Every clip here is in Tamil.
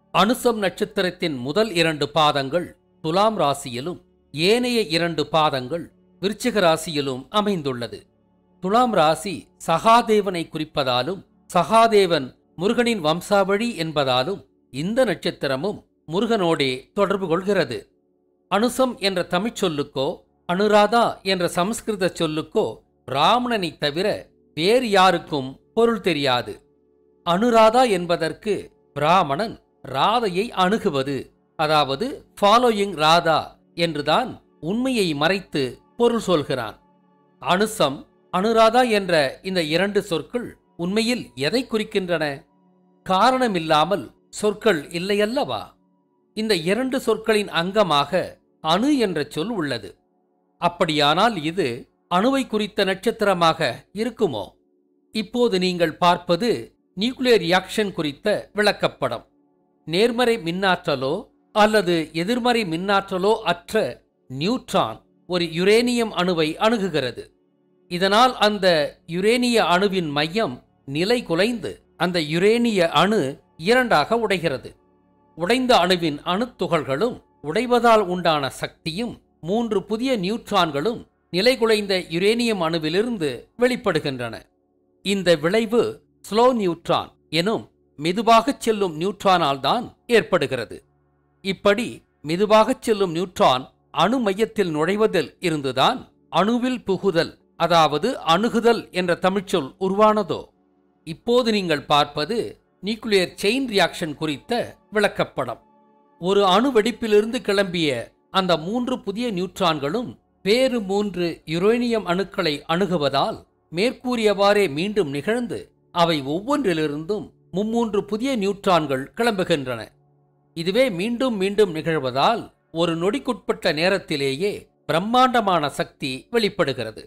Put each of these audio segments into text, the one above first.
அனுசம் நட்சத்திரத்தின் முதல் இரண்டு பாதங்கள் துலாம் ராசியிலும் ஏனைய இரண்டு பாதங்கள் விருச்சிக ராசியிலும் அமைந்துள்ளது துலாம் ராசி சகாதேவனை குறிப்பதாலும் சகாதேவன் முருகனின் வம்சாவழி என்பதாலும் இந்த நட்சத்திரமும் முருகனோடே தொடர்பு கொள்கிறது அனுசம் என்ற தமிழ்ச் சொல்லுக்கோ அனுராதா என்ற சமஸ்கிருத சொல்லுக்கோ பிராமணனைத் தவிர வேறு யாருக்கும் பொருள் தெரியாது அனுராதா என்பதற்கு பிராமணன் ராதையை அணுகுவது அதாவது ஃபாலோயிங் ராதா என்றுதான் உண்மையை மறைத்து பொருள் சொல்கிறான் அனுசம் அனுராதா என்ற இந்த இரண்டு சொற்கள் உண்மையில் எதை குறிக்கின்றன காரணமில்லாமல் சொற்கள் இல்லையல்லவா இந்த இரண்டு சொற்களின் அங்கமாக அணு என்ற சொல் உள்ளது அப்படியானால் இது அணுவை குறித்த நட்சத்திரமாக இருக்குமோ இப்போது நீங்கள் பார்ப்பது நியூக்ளியர் ரியாக்ஷன் குறித்த விளக்கப்படம் நேர்மறை மின்னாற்றலோ அல்லது எதிர்மறை மின்னாற்றலோ அற்ற நியூட்ரான் ஒரு யுரேனியம் அணுவை அணுகுகிறது இதனால் அந்த யுரேனிய அணுவின் மையம் நிலை குலைந்து அந்த யுரேனிய அணு இரண்டாக உடைகிறது உடைந்த அணுவின் அணுத்துகள்களும் உடைவதால் உண்டான சக்தியும் மூன்று புதிய நியூட்ரான்களும் நிலைகுலைந்த யுரேனியம் அணுவிலிருந்து வெளிப்படுகின்றன இந்த விளைவு ஸ்லோ நியூட்ரான் எனும் மெதுவாகச் செல்லும் நியூட்ரானால் தான் ஏற்படுகிறது இப்படி மெதுவாகச் செல்லும் நியூட்ரான் அணு மையத்தில் நுழைவதில் இருந்துதான் அணுவில் புகுதல் அதாவது அணுகுதல் என்ற தமிழ்ச்சொல் உருவானதோ இப்போது நீங்கள் பார்ப்பது நியூக்ளியர் செயின் ரியாக்ஷன் குறித்த விளக்கப்படம் ஒரு அணு வெடிப்பிலிருந்து கிளம்பிய அந்த மூன்று புதிய நியூட்ரான்களும் வேறு மூன்று யுரேனியம் அணுக்களை அணுகுவதால் மேற்கூறியவாறே மீண்டும் நிகழ்ந்து அவை ஒவ்வொன்றிலிருந்தும் மும்மூன்று புதிய நியூட்ரான்கள் கிளம்புகின்றன இதுவே மீண்டும் மீண்டும் நிகழ்வதால் ஒரு நொடிக்குட்பட்ட நேரத்திலேயே பிரம்மாண்டமான சக்தி வெளிப்படுகிறது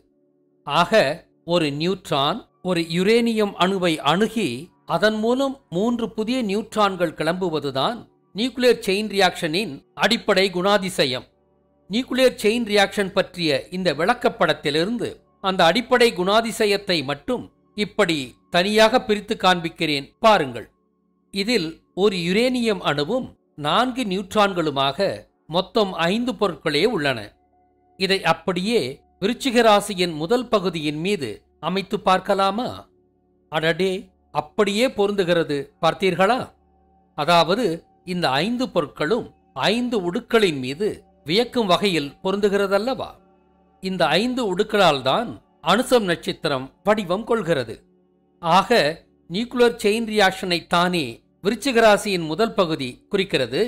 ஆக ஒரு நியூட்ரான் ஒரு யுரேனியம் அணுவை அணுகி அதன் மூலம் மூன்று புதிய நியூட்ரான்கள் கிளம்புவதுதான் நியூக்ளியர் செயின் ரியாக்ஷனின் அடிப்படை குணாதிசயம் நியூக்ளியர் செயின் ரியாக்ஷன் பற்றிய இந்த விளக்கப்படத்திலிருந்து அந்த அடிப்படை குணாதிசயத்தை மட்டும் இப்படி தனியாக பிரித்து காண்பிக்கிறேன் பாருங்கள் இதில் ஒரு யுரேனியம் அணுவும் நான்கு நியூட்ரான்களுமாக மொத்தம் ஐந்து பொருட்களே உள்ளன இதை அப்படியே விருச்சிக ராசியின் முதல் பகுதியின் மீது அமைத்து பார்க்கலாமா அடடே அப்படியே பொருந்துகிறது பார்த்தீர்களா அதாவது இந்த ஐந்து பொருட்களும் ஐந்து உடுக்களின் மீது வியக்கும் வகையில் பொருந்துகிறதல்லவா இந்த ஐந்து உடுக்களால் தான் அனுசம் நட்சத்திரம் வடிவம் கொள்கிறது ஆக நியூக்ளியர் செயின் ரியாக்ஷனை தானே விருச்சிக ராசியின் முதல் பகுதி குறிக்கிறது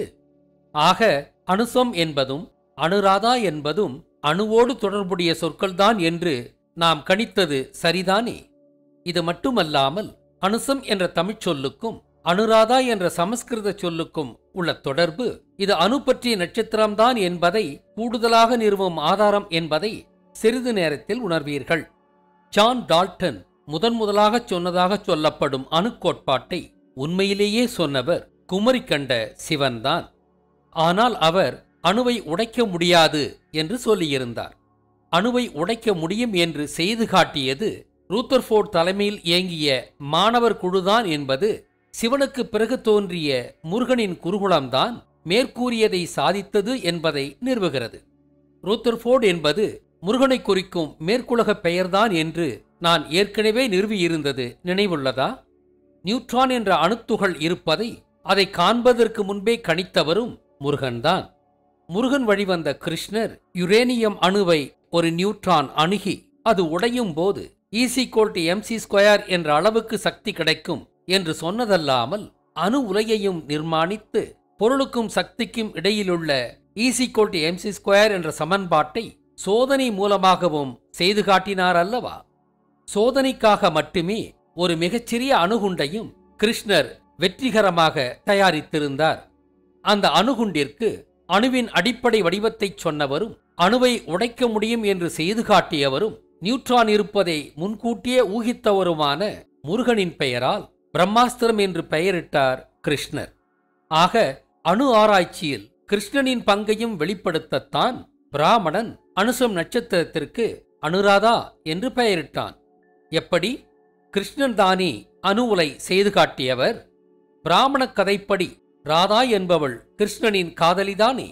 ஆக அனுசம் என்பதும் அனுராதா என்பதும் அணுவோடு தொடர்புடைய சொற்கள்தான் என்று நாம் கணித்தது சரிதானே இது மட்டுமல்லாமல் அனுசம் என்ற தமிழ்ச் சொல்லுக்கும் அனுராதா என்ற சமஸ்கிருத சொல்லுக்கும் உள்ள தொடர்பு இது அணு பற்றிய நட்சத்திரம்தான் என்பதை கூடுதலாக நிறுவும் ஆதாரம் என்பதை சிறிது நேரத்தில் உணர்வீர்கள் ஜான் டால்டன் முதன் முதலாக சொன்னதாக சொல்லப்படும் அணுக்கோட்பாட்டை உண்மையிலேயே சொன்னவர் குமரி கண்ட சிவன்தான் ஆனால் அவர் அணுவை உடைக்க முடியாது என்று சொல்லியிருந்தார் அணுவை உடைக்க முடியும் என்று செய்து காட்டியது ரூத்தர்ஃபோர்ட் தலைமையில் இயங்கிய மாணவர் குழுதான் என்பது சிவனுக்கு பிறகு தோன்றிய முருகனின் குருகுலம்தான் மேற்கூறியதை சாதித்தது என்பதை நிறுவுகிறது ரூத்தர்ஃபோர்ட் என்பது முருகனை குறிக்கும் மேற்குலக பெயர்தான் என்று நான் ஏற்கனவே நிறுவியிருந்தது நினைவுள்ளதா நியூட்ரான் என்ற அணுத்துகள் இருப்பதை அதை காண்பதற்கு முன்பே கணித்தவரும் முருகன்தான் முருகன் வழிவந்த கிருஷ்ணர் யுரேனியம் அணுவை ஒரு நியூட்ரான் அணுகி அது உடையும் போது ஈசிகோல்ட் எம்சி ஸ்கொயர் என்ற அளவுக்கு சக்தி கிடைக்கும் என்று சொன்னதல்லாமல் அணு உலையையும் நிர்மாணித்து பொருளுக்கும் சக்திக்கும் இடையிலுள்ள ஈசிகோல்ட் எம்சி ஸ்கொயர் என்ற சமன்பாட்டை சோதனை மூலமாகவும் செய்து காட்டினார் அல்லவா சோதனைக்காக மட்டுமே ஒரு மிகச்சிறிய அணுகுண்டையும் கிருஷ்ணர் வெற்றிகரமாக தயாரித்திருந்தார் அந்த அணுகுண்டிற்கு அணுவின் அடிப்படை வடிவத்தை சொன்னவரும் அணுவை உடைக்க முடியும் என்று செய்து காட்டியவரும் நியூட்ரான் இருப்பதை முன்கூட்டியே ஊகித்தவருமான முருகனின் பெயரால் பிரம்மாஸ்திரம் என்று பெயரிட்டார் கிருஷ்ணர் ஆக அணு ஆராய்ச்சியில் கிருஷ்ணனின் பங்கையும் வெளிப்படுத்தத்தான் பிராமணன் அனுசம் நட்சத்திரத்திற்கு அனுராதா என்று பெயரிட்டான் எப்படி கிருஷ்ணன் தானே அணு உலை செய்து காட்டியவர் பிராமண கதைப்படி ராதா என்பவள் கிருஷ்ணனின் காதலிதானே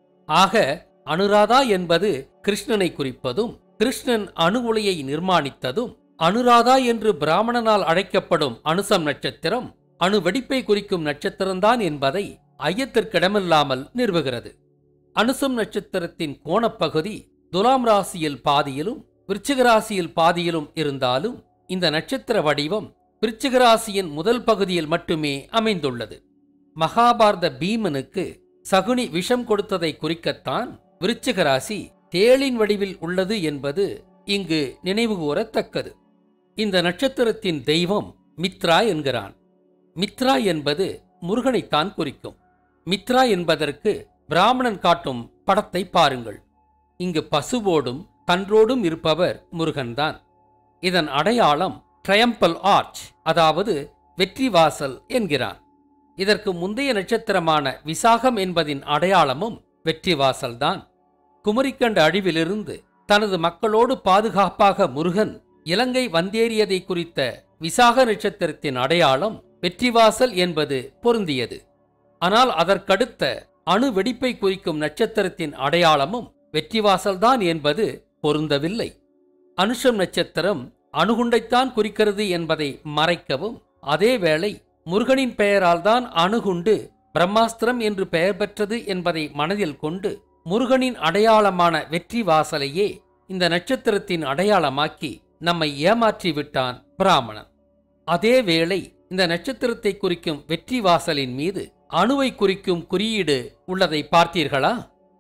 ஆக அனுராதா என்பது கிருஷ்ணனை குறிப்பதும் கிருஷ்ணன் அணு உலையை நிர்மாணித்ததும் அனுராதா என்று பிராமணனால் அழைக்கப்படும் அனுசம் நட்சத்திரம் அணு வெடிப்பை குறிக்கும் நட்சத்திரம்தான் என்பதை ஐயத்திற்கிடமில்லாமல் நிறுவுகிறது அனுசம் நட்சத்திரத்தின் கோணப்பகுதி துலாம் ராசியில் பாதியிலும் விருச்சிக ராசியில் பாதியிலும் இருந்தாலும் இந்த நட்சத்திர வடிவம் விருச்சிக ராசியின் முதல் பகுதியில் மட்டுமே அமைந்துள்ளது மகாபாரத பீமனுக்கு சகுனி விஷம் கொடுத்ததை குறிக்கத்தான் விருச்சிக ராசி தேளின் வடிவில் உள்ளது என்பது இங்கு நினைவுகூரத்தக்கது இந்த நட்சத்திரத்தின் தெய்வம் மித்ரா என்கிறான் மித்ரா என்பது முருகனைத்தான் குறிக்கும் மித்ரா என்பதற்கு பிராமணன் காட்டும் படத்தை பாருங்கள் இங்கு பசுவோடும் கன்றோடும் இருப்பவர் முருகன்தான் இதன் அடையாளம் ட்ரயம்பல் ஆர்ச் அதாவது வெற்றி வாசல் என்கிறான் இதற்கு முந்தைய நட்சத்திரமான விசாகம் என்பதின் அடையாளமும் வெற்றி வாசல்தான் குமரிக்கண்ட அழிவிலிருந்து தனது மக்களோடு பாதுகாப்பாக முருகன் இலங்கை வந்தேறியதை குறித்த விசாக நட்சத்திரத்தின் அடையாளம் வெற்றிவாசல் என்பது பொருந்தியது ஆனால் அதற்கடுத்த அணு வெடிப்பை குறிக்கும் நட்சத்திரத்தின் அடையாளமும் வெற்றிவாசல்தான் என்பது பொருந்தவில்லை அனுஷம் நட்சத்திரம் அணுகுண்டைத்தான் குறிக்கிறது என்பதை மறைக்கவும் அதேவேளை முருகனின் பெயரால் தான் அணுகுண்டு பிரம்மாஸ்திரம் என்று பெயர் பெற்றது என்பதை மனதில் கொண்டு முருகனின் அடையாளமான வெற்றி வாசலையே இந்த நட்சத்திரத்தின் அடையாளமாக்கி நம்மை ஏமாற்றி விட்டான் பிராமணன் அதேவேளை இந்த நட்சத்திரத்தை குறிக்கும் வெற்றி வாசலின் மீது அணுவை குறிக்கும் குறியீடு உள்ளதை பார்த்தீர்களா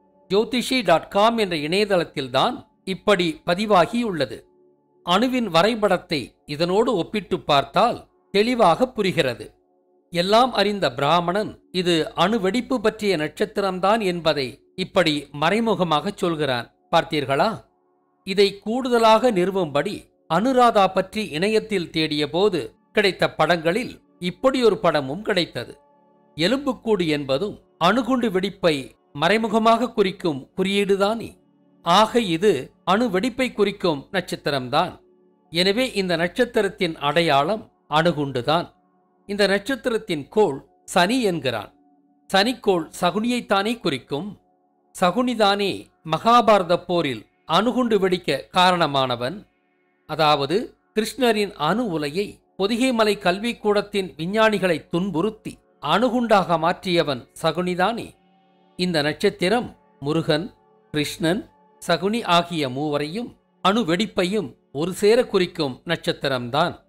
ஜோதிஷி டாட் காம் என்ற இணையதளத்தில்தான் இப்படி பதிவாகியுள்ளது அணுவின் வரைபடத்தை இதனோடு ஒப்பிட்டு பார்த்தால் தெளிவாக புரிகிறது எல்லாம் அறிந்த பிராமணன் இது அணு வெடிப்பு பற்றிய நட்சத்திரம்தான் என்பதை இப்படி மறைமுகமாகச் சொல்கிறான் பார்த்தீர்களா இதை கூடுதலாக நிறுவும்படி அனுராதா பற்றி இணையத்தில் தேடியபோது கிடைத்த படங்களில் இப்படி ஒரு படமும் கிடைத்தது எலும்புக்கூடு என்பதும் அணுகுண்டு வெடிப்பை மறைமுகமாக குறிக்கும் குறியீடுதானே ஆக இது அணு வெடிப்பை குறிக்கும் நட்சத்திரம்தான் எனவே இந்த நட்சத்திரத்தின் அடையாளம் அணுகுண்டுதான் இந்த நட்சத்திரத்தின் கோள் சனி என்கிறான் சனிக்கோள் சகுனியைத்தானே குறிக்கும் சகுனிதானே மகாபாரத போரில் அணுகுண்டு வெடிக்க காரணமானவன் அதாவது கிருஷ்ணரின் அணு உலையை பொதிகைமலை கல்விக்கூடத்தின் விஞ்ஞானிகளை துன்புறுத்தி அணுகுண்டாக மாற்றியவன் சகுனிதானே இந்த நட்சத்திரம் முருகன் கிருஷ்ணன் சகுனி ஆகிய மூவரையும் அணு வெடிப்பையும் ஒரு சேர குறிக்கும் நட்சத்திரம்தான்